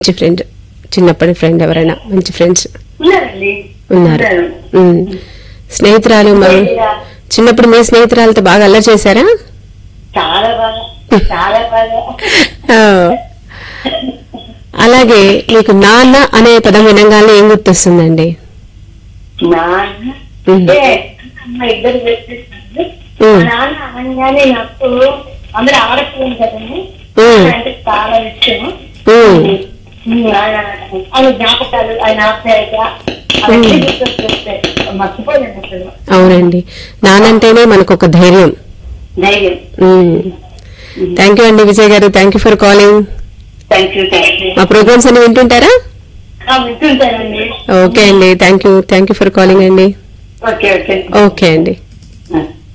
మంచి ఫ్రెండ్ చిన్నప్పటి ఫ్రెండ్ ఎవరైనా మంచి ఫ్రెండ్స్ ఉన్నారండి ఉన్నారు ఉమ్. స్నేహితురాలు మరి చిన్నప్పుడు మీ స్నేహితురాలతో బాగా అల్లరి చేశారా చాలా బాగా చాలా బాగా ఆ. అలాగే మీకు నాన్న అనే పదం వినంగానే ఏం గుర్తొస్తుందండి నాన్న ఉమ్. అంటే అమ్మ ఇద్దరు వ్యక్తిస్తారు ఉమ్. నాన్న అనగానే నాకు అందరూ ఆడపిల్లలు కదండి ఉమ్. అంటే చాలా ఇష్టం ఉమ్. ఉమ్, ఆయన ఆయన జ్ఞాపకాలు ఆయన ఆప్యాయత అవన్నీ గుర్తొస్తాయి మర్చిపోలేను అసలు అవునండి నానంటేనే మనకు ఒక ధైర్యం ధైర్యం థ్యాంక్ యూ అండి విజయ్ గారు thank you for calling thank you thank you మా ప్రోగ్రామ్స్ అన్ని వింటుంటారా వింటుంటానండి ఓకే అండి thank you thank you for calling అండి ఓకే ఓకే ఓకే అండి